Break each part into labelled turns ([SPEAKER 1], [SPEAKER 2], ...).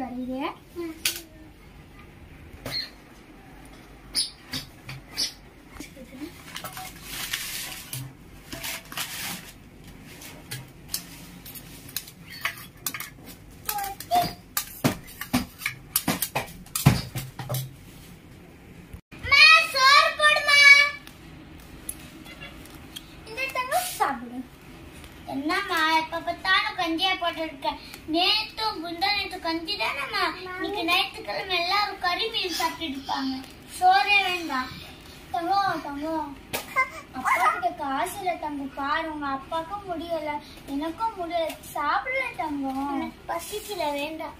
[SPEAKER 1] இது இந்த தங்கம் சாப்பிடு
[SPEAKER 2] என்னம்மா எப்ப பார்த்தாலும் கஞ்சியா போட்டுருக்க நேத்தும் முந்தா நேத்து கஞ்சி தானம்மா இன்னைக்கு ஞாயிற்றுக்கிழமை எல்லாரும் கறி மீன் சாப்பிட்டு இருப்பாங்க சோறே வேண்டாம்
[SPEAKER 1] தங்கம் தங்கம் அப்பா கிட்ட காசு இல்ல தங்கம் பாரு உங்க அப்பாக்கும் முடியல எனக்கும் முடியல சாப்பிடல தங்கம்
[SPEAKER 2] எனக்கு பசிக்கல வேண்டாம்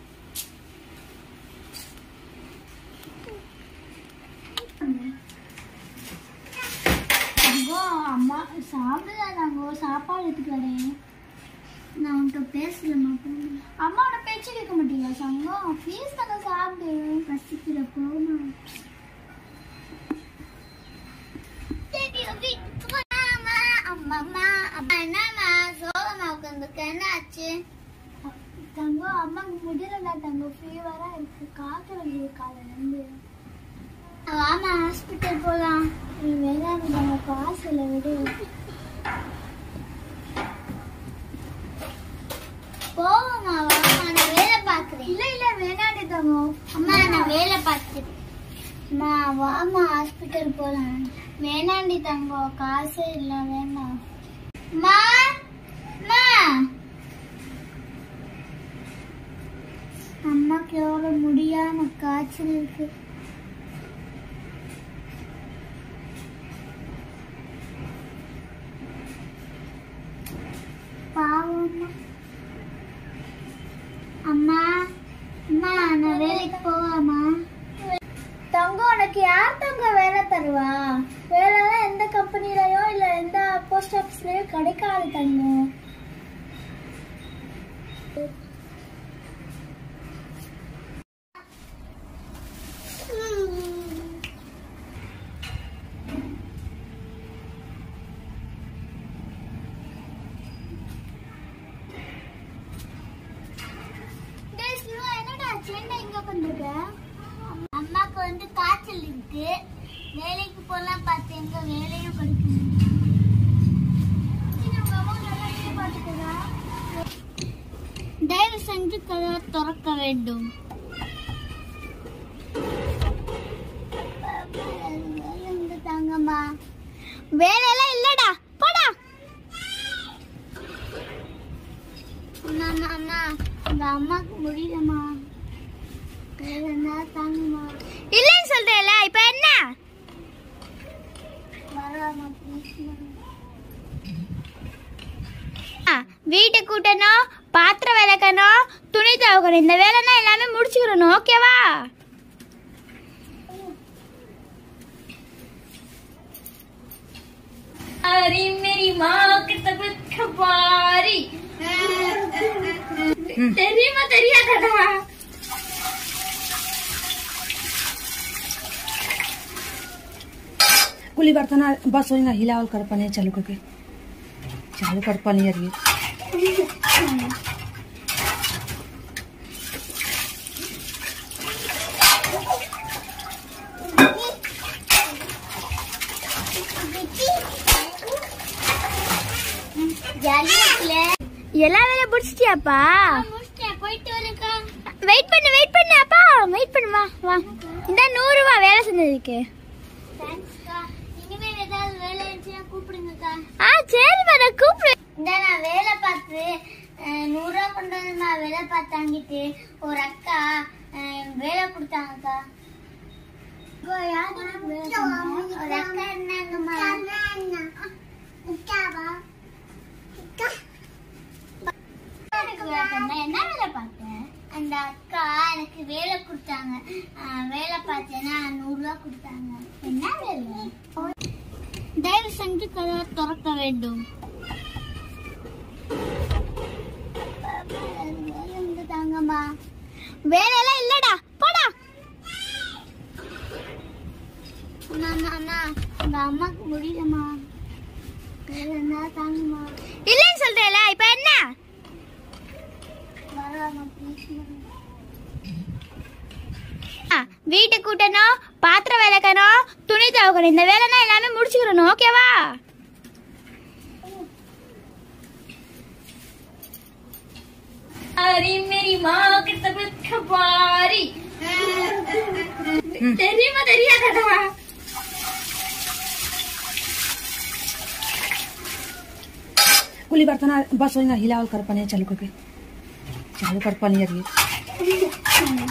[SPEAKER 1] தங்கம் அம்மா சாப்பிடல தங்கம் சாப்பாடு எடுத்துட்டு வரேன்
[SPEAKER 2] நான் உன்கிட்ட பேசலம்மா
[SPEAKER 1] அம்மாவோட பேச்சு கேட்க மாட்டீங்களா சங்கம் ப்ளீஸ் தங்கம் சாப்பிடு
[SPEAKER 2] பசிக்கல போமா அம்மா அம்மா என்னம்மா சோகமா உட்காந்துருக்க என்ன ஆச்சு
[SPEAKER 1] தங்கம் அம்மாக்கு முடியலடா தங்கம் ஃபீவரா இருக்கு காய்ச்சல் வந்து காலையில இருந்து
[SPEAKER 2] வாமா ஹாஸ்பிட்டல் போலாம்
[SPEAKER 1] நீ வேணாம் தங்கம் காசு இல்லை விடு
[SPEAKER 2] போவோமா வாமா நான் வேலை பார்க்குறேன்
[SPEAKER 1] இல்ல இல்ல வேணாடி தங்கம்
[SPEAKER 2] அம்மா நான் வேலை பார்த்துட்டு அம்மா வாமா ஹாஸ்பிட்டல் போலாம்
[SPEAKER 1] வேணாண்டி தங்கம் காசே இல்ல வேணாம்
[SPEAKER 2] அம்மா அம்மா
[SPEAKER 1] அம்மாக்கு எவ்வளவு முடியாம காய்ச்சல் இருக்கு பாவம்
[SPEAKER 2] அம்மா அம்மா நான் வேலைக்கு போவாமா
[SPEAKER 1] தங்கம் உனக்கு யார் தங்கம் வேலை தருவா வேலைலாம் எந்த கம்பெனிலயோ இல்ல எந்த போஸ்ட் ஆஃபீஸ்லயோ கிடைக்காது தங்கம்
[SPEAKER 2] டேய் சிவா என்னடா சென்னை இங்க உட்காந்துருக்க அம்மாக்கு வந்து காய்ச்சல் இருக்கு வேலைக்கு போலாம் பார்த்து எங்க வேலையும் கிடைக்கும் தயவு செஞ்சு கதவை திறக்க வேண்டும் தாங்கம்மா வேலையெல்லாம் இல்லடா போடா அம்மா அம்மா அம்மா எங்க அம்மாக்கு முடியலம்மா வேலைன்னா தாங்கம்மா இல்லைன்னு சொல்றேல இப்ப என்ன வராமா வீட்டை கூட்டணும் பாத்திரம் விளக்கணும் துணி துவைக்கணும் இந்த வேலைன்னா எல்லாமே முடிச்சுக்கிறணும் ஓகேவா
[SPEAKER 1] अरे मेरी माँ की तबीयत खबारी தெரியுமா தெரியாதடா
[SPEAKER 3] कुली बर्तन बस वही ना हिलावल कर पानी चालू करके चालू कर पानी यार ये
[SPEAKER 2] ஜாலியா இருக்குல்ல
[SPEAKER 1] எல்லா வேலையும் முடிச்சிட்டியாப்பா
[SPEAKER 2] முடிச்சிட்டேன் போயிட்டு வரேக்கா
[SPEAKER 1] வெயிட் பண்ணு வெயிட் பண்ணு அப்பா வெயிட் பண்ணு வா வா இந்த நூறு ரூபா வேலை செஞ்சதுக்கு
[SPEAKER 2] தேங்க்ஸ்க்கா இனிமேல் ஏதாவது வேலை இருந்துச்சுன்னா கூப்பிடுங்கக்கா
[SPEAKER 1] ஆ சரிப்பா நான் கூப்பிடு
[SPEAKER 2] இந்த நான் வேலை பார்த்து அஹ், நூறு ரூபா கொண்டு வந்து நான் வேலை பார்த்து வாங்கிட்டு ஒரு அக்கா அஹ், வேலை கொடுத்தாங்கக்கா ஒரு அக்கா இருந்தாங்கம்மா எனக்கு வேலை பண்ணா என்ன வேலை பார்த்தேன் அந்த அக்கா எனக்கு வேலை கொடுத்தாங்க அஹ், வேலை பார்த்தேன்னா நூறு ரூபா கொடுத்தாங்க என்ன வேலை தயவு செஞ்சு கதவை திறக்க வேண்டும் தாங்கம்மா
[SPEAKER 1] வேலையெல்லாம் இல்லடா போடா
[SPEAKER 2] அம்மா அம்மா அம்மா எங்க அம்மாக்கு முடியலம்மா வேலைன்னா தாங்கம்மா
[SPEAKER 1] இல்லைன்னு சொல்றேல இப்ப என்ன
[SPEAKER 2] வராமா ப்ளீஸ் வீட்டை கூட்டணும் பாத்திரம் விளக்கணும் துணி துவைக்கணும் இந்த வேலைனா எல்லாமே முடிச்சுக்கிறணும் ஓகேவா अरे मेरी माँ की तबीयत खबारी தெரியுமா தெரியாதடா
[SPEAKER 3] कुली बर्तन बस वही ना हिलावल कर पानी चालू करके चालू कर पानी अभी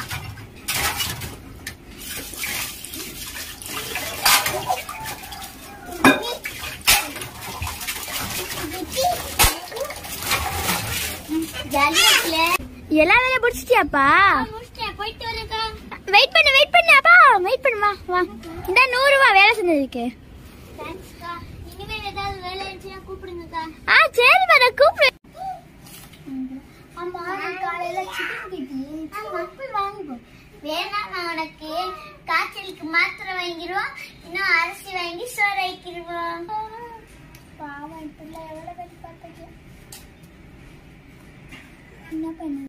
[SPEAKER 2] ஜாலியா இருக்குல்ல எல்லா வேலையும் முடிச்சிட்டியாப்பா முடிச்சிட்டேன் போயிட்டு வரேக்கா வெயிட் பண்ணு வெயிட் பண்ணு அப்பா வெயிட் பண்ணு வா வா இந்த நூறு ரூபா வேலை செஞ்சதுக்கு தேங்க்ஸ்க்கா இனிமேல் ஏதாவது வேலை இருந்துச்சுன்னா கூப்பிடுங்கக்கா ஆ சரிம்மா நான் கூப்பிடு
[SPEAKER 1] அம்மா நீ காலையில சிக்கன் கேட்டி போய் வாங்கிப்போ
[SPEAKER 2] வேணா நான் உனக்கு காய்ச்சலுக்கு மாத்திரை வாங்கிடுவோம் இன்னும் அரிசி வாங்கி சோறு வைக்கிடுவோம்
[SPEAKER 1] பாவம் பிள்ளை எவ்வளவு பேர் பார்த்துக்கலாம் என்ன பண்ண